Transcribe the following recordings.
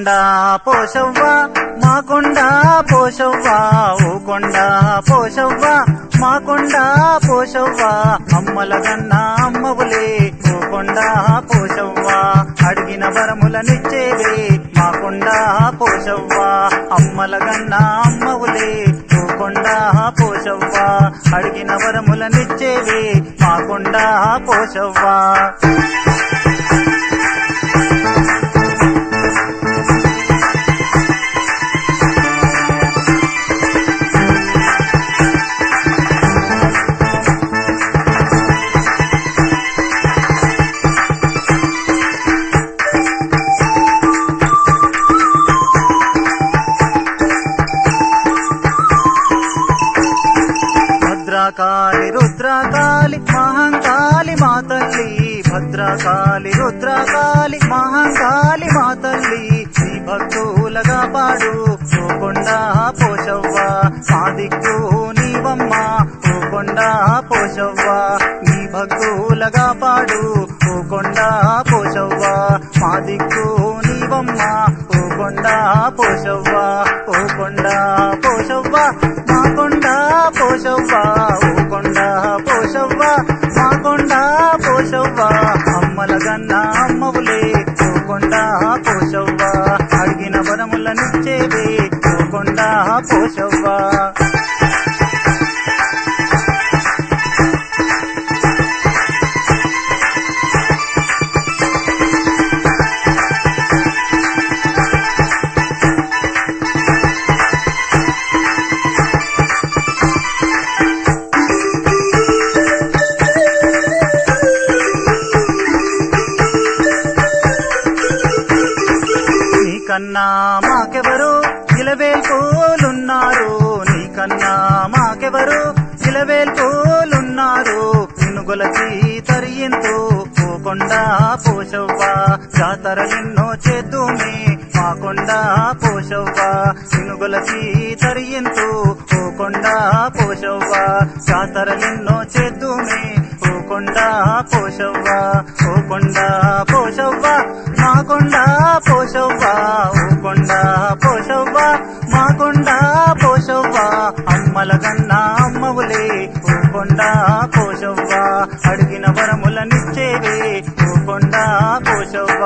కొండ పోషవ్వ మా కొండ పోషవ్వ ఓ కొండ పోషవ్వ మా కొండ పోషవ్వ అమ్మల గన్న అమ్మవులే ఓ కొండ పోషవ్వ అడిగిన వరములనిచ్చేవే మా కొండ పోషవ్వ అమ్మల గన్న అమ్మవులే ఓ కొండ పోషవ్వ అడిగిన వరములనిచ్చేవే మా కొండ పోషవ్వ భద్రకాళి రుద్రకాళి మహంకాళి మా తల్లి భద్రకాళి రుద్రకాళి మహంకాళి మా తల్లి శ్రీ భక్తులగా పాడు ఓ కొండ పోషవ్వ మా దిక్కు నీవమ్మ ఓ కొండ పోషవ్వ నీ భక్తులగా పాడు ఓ కొండ పోషవ్వ మా దిక్కు నీవమ్మ ఓ కొండ పోషవ్వ ఓ కొండ పోషవ్వ మా కొండ పోషవ్వ ఓ కొండ పోషవ్వ మా కొండ పోషవ్వ అమ్మల గన్న అమ్మవులే ఓ కొండ పోషవ్వ అడిగిన వరములనిచ్చేవే ఓ కొండ పోషవ్వ నీకన్నా మాకెవరు ఇలవేల్పోలున్నారు నీకన్నా మాకెవరు ఇలవేల్పోలున్నారు నిన్నుగొలచి తరియంతో ఓ కొండ పోషవ్వ జాతరలెన్నో చేద్దుమే మా కొండ పోషవ్వ నిన్నుగొలచి తరియంతో ఓ కొండ పోషవ్వ జాతరలెన్నో చేద్దుమే ఓ కొండ పోషవ్వ ఓ కొండ పోషవ్వ మా కొండ పోషవ్వ ఓ కొండ పోషవ్వ మా కొండ పోషవ్వ అమ్మల గన్న అమ్మవులే ఓ కొండ పోషవ్వ అడిగిన వరములనిచ్చేవే ఓ కొండ పోషవ్వ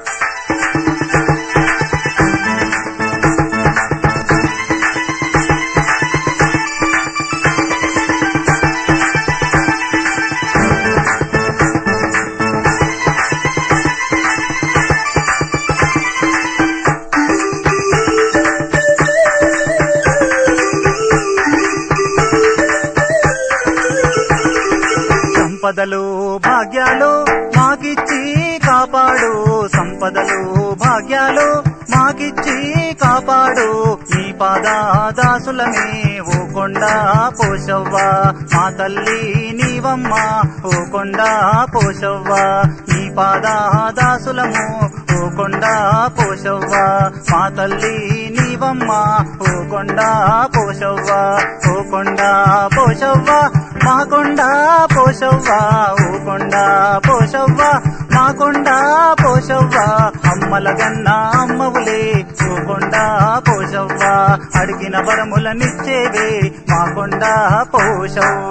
సంపదలు భాగ్యాలు మాకిచ్చి కాపాడు సంపదలు భాగ్యాలు మాకిచ్చి కాపాడు నీ పాదాదాసులమే ఓ కొండ పోషవ్వ మా తల్లి నీవమ్మ ఓ కొండ పోషవ్వ నీ పాదాదాసులము ఓ కొండ పోషవ్వ మా తల్లి నీవమ్మ ఓ కొండ పోషవ్వ ఓ కొండ పోషవ్వ మా కొండ పోషవ్వ ఓ కొండ పోషవ్వ మా కొండ పోషవ్వ అమ్మల గన్న అమ్మవులే ఓ కొండ పోషవ్వ అడిగిన వరములనిచ్చేవే మా కొండ పోషవ్వ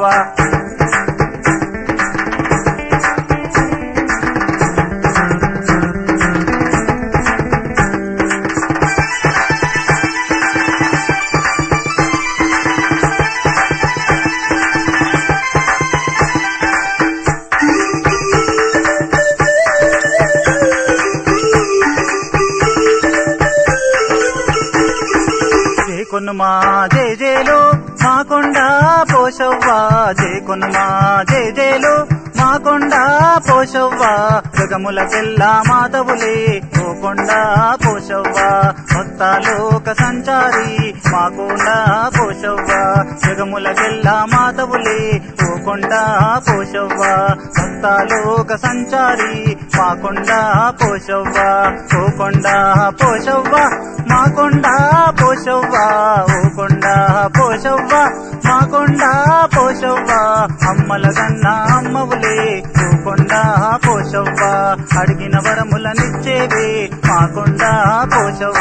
జేకొనుమా జయ జేలు మా కొండ పోషవ్వ జేకొనుమా జయ జేలు మా కొండ పోషవ్వ జగములకెల్ల మాతవులే ఓ కొండ పోషవ్వ భక్తలోక సంచారి మా కొండ పోషవ్వ జగములకెల్ల మాతవులే ఓ కొండ పోషవ్వ భక్తలోక సంచారి మా కొండ పోషవ్వ ఓ కొండ పోషవ్వ మా కొండ పోషవ్వ ఓ కొండ పోషవ్వ మా కొండ పోషవ్వ అమ్మల గన్న అమ్మవులే ఓ కొండ పోషవ్వ పోషవ్వ అడిగిన వరములనిచ్చేవే మాకొండా పోషవ్వ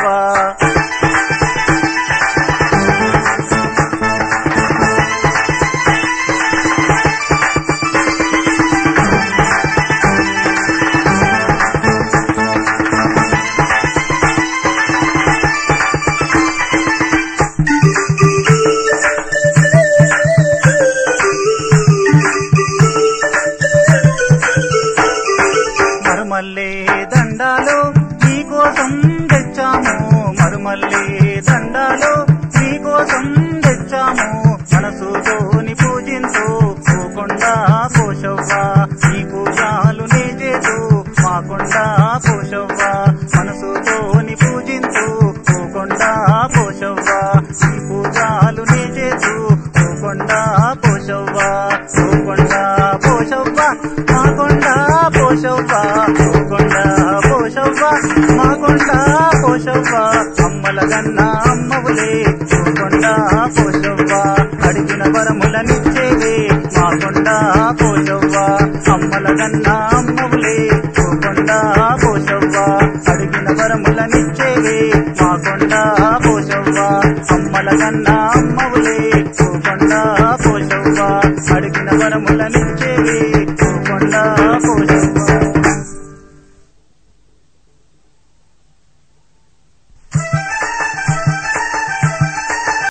మరుమల్లే దండాలు నీకోసం తెచ్చాము మరుమల్లే దండాలు నీకోసం తెచ్చాము మనసుతోని పూజించు పోకుండా పోషవ్వ నీ పూజాలు నీ చేతు మాకుండా పోషవ్వ మనసుతోని పూజించు పోకుండా పోషవ్వ నీ పూజాలు నీ చేతు పోకుండా పోషవ్వ పోకుండా పోషవ్వ మాకొండ పోషవ్వ పోకొండ పోషవ్వ మాకొండ పోషవ్వ అమ్మల గన్న అమ్మవులే పోకొండ పోషవ్వ అడిగిన వరములనిచ్చేవే మాకొండ పోషవ్వ అమ్మల గన్న అమ్మవులే పోకొండ పోషవ్వ అడిగిన వరములనిచ్చేవే మాకొండ పోషవ్వ అమ్మల గన్న అమ్మవులే పోకొండ పోషవ్వ అడిగిన వరములనిచ్చేవే